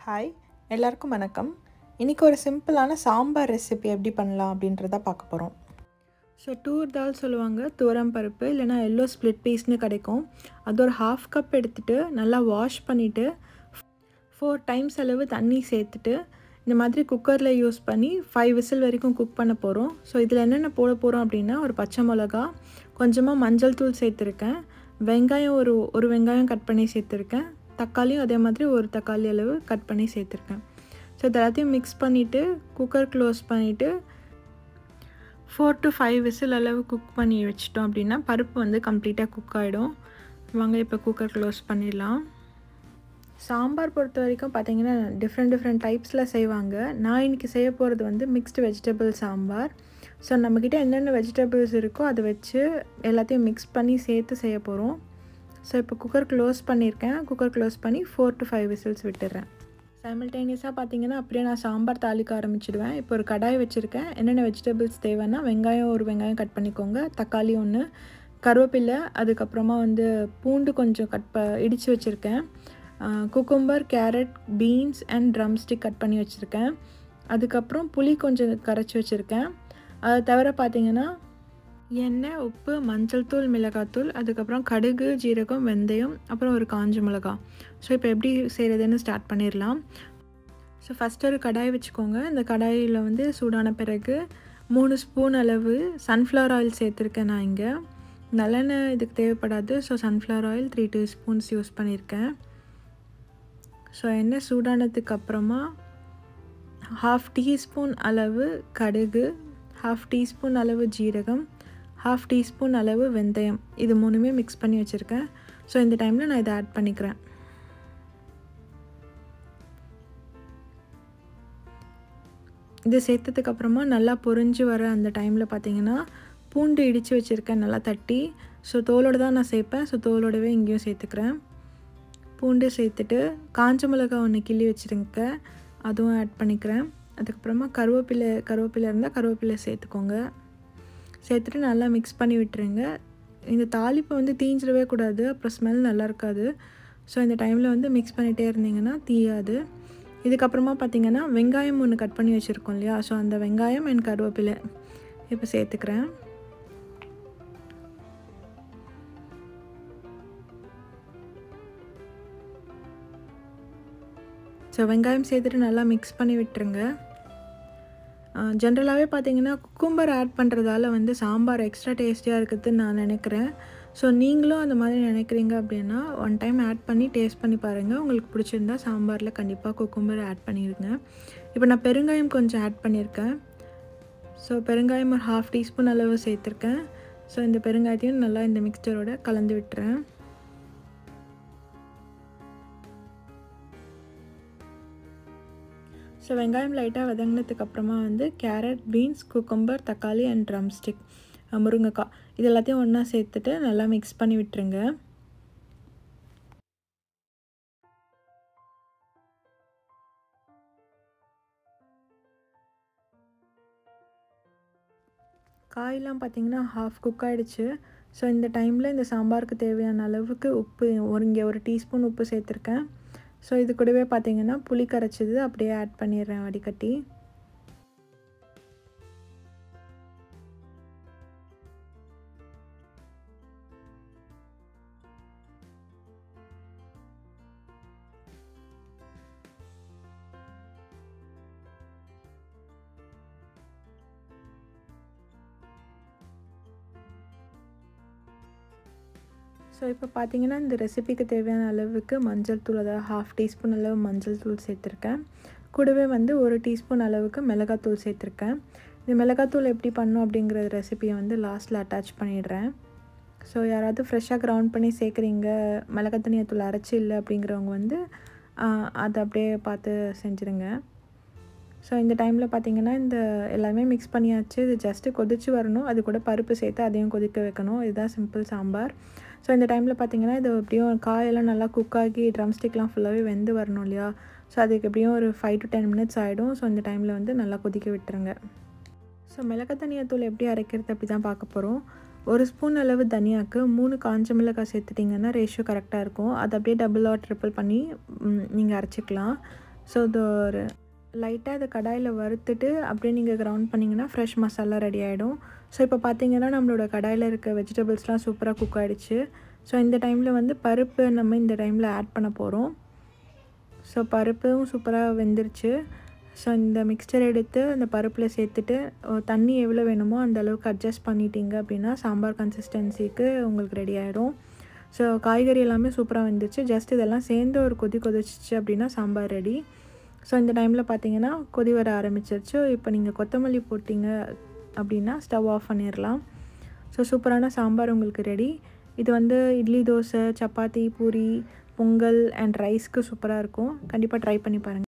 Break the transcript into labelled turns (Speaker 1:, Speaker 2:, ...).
Speaker 1: hi எல்லாருக்கும் வணக்கம் இன்றைக்கி ஒரு சிம்பிளான சாம்பார் ரெசிபி எப்படி பண்ணலாம் அப்படின்றத பார்க்க போகிறோம் ஸோ டூர் தால் சொல்லுவாங்க துவரம் பருப்பு இல்லைனா எல்லோ ஸ்ப்ளிட் பீஸ்னு கிடைக்கும் அது ஒரு ஹாஃப் கப் எடுத்துகிட்டு நல்லா வாஷ் பண்ணிவிட்டு ஃபோர் டைம்ஸ் அளவு தண்ணி சேர்த்துட்டு இந்த மாதிரி குக்கரில் யூஸ் பண்ணி ஃபைவ் விசில் வரைக்கும் குக் பண்ண போகிறோம் ஸோ இதில் என்னென்ன போட போகிறோம் அப்படின்னா ஒரு பச்சை மிளகா கொஞ்சமாக மஞ்சள் தூள் சேர்த்துருக்கேன் வெங்காயம் ஒரு ஒரு வெங்காயம் கட் பண்ணி சேர்த்துருக்கேன் தக்காளியும் அதே மாதிரி ஒரு தக்காளி அளவு கட் பண்ணி சேர்த்துருக்கேன் ஸோ இது எல்லாத்தையும் மிக்ஸ் பண்ணிவிட்டு குக்கர் க்ளோஸ் பண்ணிவிட்டு ஃபோர் டு ஃபைவ் விசில் அளவு குக் பண்ணி வச்சிட்டோம் அப்படின்னா பருப்பு வந்து கம்ப்ளீட்டாக குக் ஆகிடும் வாங்க இப்போ குக்கர் க்ளோஸ் பண்ணிடலாம் சாம்பார் பொறுத்த வரைக்கும் பார்த்தீங்கன்னா டிஃப்ரெண்ட் டிஃப்ரெண்ட் டைப்ஸில் செய்வாங்க நான் இன்றைக்கி செய்ய போகிறது வந்து மிக்ஸ்டு வெஜிடபிள் சாம்பார் ஸோ நம்மக்கிட்ட என்னென்ன வெஜிடபிள்ஸ் இருக்கோ அதை வச்சு எல்லாத்தையும் மிக்ஸ் பண்ணி சேர்த்து செய்ய போகிறோம் ஸோ இப்போ குக்கர் க்ளோஸ் பண்ணியிருக்கேன் குக்கர் க்ளோஸ் பண்ணி ஃபோர் டு ஃபைவ் விசில்ஸ் விட்டுடுறேன் சைமல்டேனியஸாக பார்த்தீங்கன்னா அப்படியே நான் சாம்பார் தாளிக்க ஆரம்பிச்சிடுவேன் இப்போ ஒரு கடாய் வச்சுருக்கேன் என்னென்ன வெஜிடபிள்ஸ் தேவைன்னா வெங்காயம் ஒரு வெங்காயம் கட் பண்ணிக்கோங்க தக்காளி ஒன்று கருவேப்பிலை அதுக்கப்புறமா வந்து பூண்டு கொஞ்சம் கட் ப இடித்து வச்சுருக்கேன் cucumber carrot beans and drumstick cut பண்ணி வச்சுருக்கேன் அதுக்கப்புறம் புளி கொஞ்சம் கரைச்சி வச்சுருக்கேன் அதை தவிர பார்த்தீங்கன்னா எண்ணெய் உப்பு மஞ்சள் தூள் மிளகாத்தூள் அதுக்கப்புறம் கடுகு ஜீரகம் வெந்தயம் அப்புறம் ஒரு காஞ்ச மிளகா ஸோ இப்போ எப்படி செய்கிறதுன்னு ஸ்டார்ட் பண்ணிடலாம் ஸோ ஃபஸ்ட்டு ஒரு கடாய் வச்சுக்கோங்க இந்த கடாயில் வந்து சூடான பிறகு மூணு ஸ்பூன் அளவு சன்ஃப்ளவர் ஆயில் சேர்த்துருக்கேன் நான் இங்கே நல்லெண்ணெய் இதுக்கு தேவைப்படாது so sunflower oil three two spoons use பண்ணியிருக்கேன் ஸோ எண்ணெய் சூடானதுக்கு அப்புறமா ஹாஃப் டீஸ்பூன் அளவு கடுகு ஹாஃப் டீஸ்பூன் அளவு ஜீரகம் ஹாஃப் டீஸ்பூன் அளவு வெந்தயம் இது மூணுமே மிக்ஸ் பண்ணி வச்சுருக்கேன் ஸோ இந்த டைமில் நான் இதை ஆட் பண்ணிக்கிறேன் இது சேர்த்ததுக்கப்புறமா நல்லா பொரிஞ்சு வர அந்த டைமில் பார்த்தீங்கன்னா பூண்டு இடித்து வச்சுருக்கேன் நல்லா தட்டி ஸோ தோலோடு தான் நான் சேர்ப்பேன் ஸோ தோலோடவே இங்கேயும் சேர்த்துக்கிறேன் பூண்டு சேர்த்துட்டு காஞ்ச மிளகா ஒன்று கிள்ளி வச்சுருங்க அதுவும் ஆட் பண்ணிக்கிறேன் அதுக்கப்புறமா கருவேப்பிலை கருவேப்பிலை இருந்தால் கருவேப்பிலை சேர்த்துக்கோங்க சேர்த்துட்டு நல்லா மிக்ஸ் பண்ணி விட்டுருங்க இந்த தாளிப்பை வந்து தீஞ்சிடவே கூடாது அப்புறம் ஸ்மெல் நல்லா இருக்காது ஸோ இந்த டைமில் வந்து மிக்ஸ் பண்ணிகிட்டே இருந்தீங்கன்னா தீயாது இதுக்கப்புறமா பார்த்திங்கன்னா வெங்காயம் ஒன்று கட் பண்ணி வச்சுருக்கோம் இல்லையா ஸோ அந்த வெங்காயம் அண்ட் கருவேப்பிலை இப்போ சேர்த்துக்கிறேன் ஸோ வெங்காயம் சேர்த்துட்டு நல்லா மிக்ஸ் பண்ணி விட்டுருங்க ஜென்ரலாகவே பார்த்தீங்கன்னா குக்கும்பர் ஆட் பண்ணுறதால வந்து சாம்பார் எக்ஸ்ட்ரா டேஸ்டியாக இருக்குதுன்னு நான் நினைக்கிறேன் ஸோ நீங்களும் அந்த மாதிரி நினைக்கிறீங்க அப்படின்னா ஒன் டைம் ஆட் பண்ணி டேஸ்ட் பண்ணி பாருங்கள் உங்களுக்கு பிடிச்சிருந்தா சாம்பாரில் கண்டிப்பாக குக்கும்பர் ஆட் பண்ணிடுங்க இப்போ நான் பெருங்காயம் கொஞ்சம் ஆட் பண்ணியிருக்கேன் ஸோ பெருங்காயம் ஒரு ஹாஃப் டீஸ்பூன் அளவு சேர்த்துருக்கேன் ஸோ இந்த பெருங்காயத்தையும் நல்லா இந்த மிக்சரோட கலந்து விட்டுறேன் ஸோ வெங்காயம் லைட்டாக வதங்கினதுக்கு அப்புறமா வந்து கேரட் பீன்ஸ் குக்கம்பர் தக்காளி அண்ட் ட்ரம் ஸ்டிக் முருங்கைக்காய் இது எல்லாத்தையும் ஒன்றா சேர்த்துட்டு நல்லா மிக்ஸ் பண்ணி விட்டுருங்க காயெலாம் பார்த்திங்கன்னா ஹாஃப் குக் ஆகிடுச்சு ஸோ இந்த டைமில் இந்த சாம்பாருக்கு தேவையான அளவுக்கு உப்பு ஒரு இங்கே ஒரு டீஸ்பூன் உப்பு சேர்த்துருக்கேன் ஸோ இது கூடவே பார்த்தீங்கன்னா புளி கரைச்சது அப்படியே ஆட் பண்ணிடுறேன் வடிகட்டி ஸோ இப்போ பார்த்தீங்கன்னா இந்த ரெசிபிக்கு தேவையான அளவுக்கு மஞ்சள் தூள் அதாவது ஹாஃப் டீஸ்பூன் அளவு மஞ்சள் தூள் சேர்த்துருக்கேன் கூடவே வந்து ஒரு டீஸ்பூன் அளவுக்கு மிளகாத்தூள் சேர்த்துருக்கேன் இந்த மிளகாத்தூள் எப்படி பண்ணும் அப்படிங்கிற ரெசிபியை வந்து லாஸ்ட்டில் அட்டாச் பண்ணிடுறேன் ஸோ யாராவது ஃப்ரெஷ்ஷாக க்ரௌண்ட் பண்ணி சேர்க்குறீங்க மிளகாத்தனியத்தூள் அரைச்சி இல்லை அப்படிங்கிறவங்க வந்து அதை அப்படியே பார்த்து செஞ்சுருங்க ஸோ இந்த டைமில் பார்த்தீங்கன்னா இந்த எல்லாமே மிக்ஸ் பண்ணியாச்சு இது ஜஸ்ட்டு கொதிச்சு வரணும் அது கூட பருப்பு சேர்த்து அதையும் கொதிக்க வைக்கணும் இதுதான் சிம்பிள் சாம்பார் ஸோ இந்த டைமில் பார்த்தீங்கன்னா இது எப்படியும் காயெல்லாம் நல்லா குக் ஆகி ட்ரம் ஸ்டிக்லாம் ஃபுல்லாகவே வெந்து வரணும் இல்லையா ஸோ அதுக்கு எப்படியும் ஒரு ஃபைவ் டு டென் மினிட்ஸ் ஆகிடும் ஸோ இந்த டைமில் வந்து நல்லா கொதிக்க விட்டுருங்க ஸோ மிளகு தனியாத்தூள் எப்படி அரைக்கிறது அப்படி தான் பார்க்க போகிறோம் ஒரு ஸ்பூன் அளவு தனியாக்கு மூணு காஞ்ச மிளகாய் சேர்த்துட்டிங்கன்னா ரேஷியோ கரெக்டாக இருக்கும் அதை அப்படியே டபுளாக ட்ரிப்பிள் பண்ணி நீங்கள் அரைச்சிக்கலாம் ஸோ இது ஒரு லைட்டாக அதை கடாயில் வறுத்துட்டு அப்படியே நீங்கள் கிரவுண்ட் பண்ணிங்கன்னா ஃப்ரெஷ் மசாலா ரெடி ஆகிடும் ஸோ இப்போ பார்த்தீங்கன்னா நம்மளோட கடாயில் இருக்க வெஜிடபிள்ஸ்லாம் சூப்பராக குக் ஆகிடுச்சு ஸோ இந்த டைமில் வந்து பருப்பு நம்ம இந்த டைமில் ஆட் பண்ண போகிறோம் ஸோ பருப்பும் சூப்பராக வெந்துருச்சு ஸோ இந்த மிக்சர் எடுத்து அந்த பருப்பில் சேர்த்துட்டு தண்ணி எவ்வளோ வேணுமோ அந்த அளவுக்கு அட்ஜஸ்ட் பண்ணிட்டீங்க அப்படின்னா சாம்பார் கன்சிஸ்டன்சிக்கு உங்களுக்கு ரெடி ஆகிடும் ஸோ காய்கறி எல்லாமே சூப்பராக வந்துச்சு ஜஸ்ட் இதெல்லாம் சேர்ந்து ஒரு கொதி கொதிச்சிச்சு அப்படின்னா சாம்பார் ரெடி ஸோ இந்த டைமில் பார்த்தீங்கன்னா கொதி வர ஆரம்பிச்சிருச்சு இப்போ நீங்கள் கொத்தமல்லி போட்டிங்க அப்படின்னா ஸ்டவ் ஆஃப் பண்ணிடலாம் ஸோ சூப்பரான சாம்பார் உங்களுக்கு ரெடி இது வந்து இட்லி தோசை சப்பாத்தி பூரி பொங்கல் அண்ட் ரைஸ்க்கு சூப்பராக இருக்கும் கண்டிப்பாக ட்ரை பண்ணி பாருங்கள்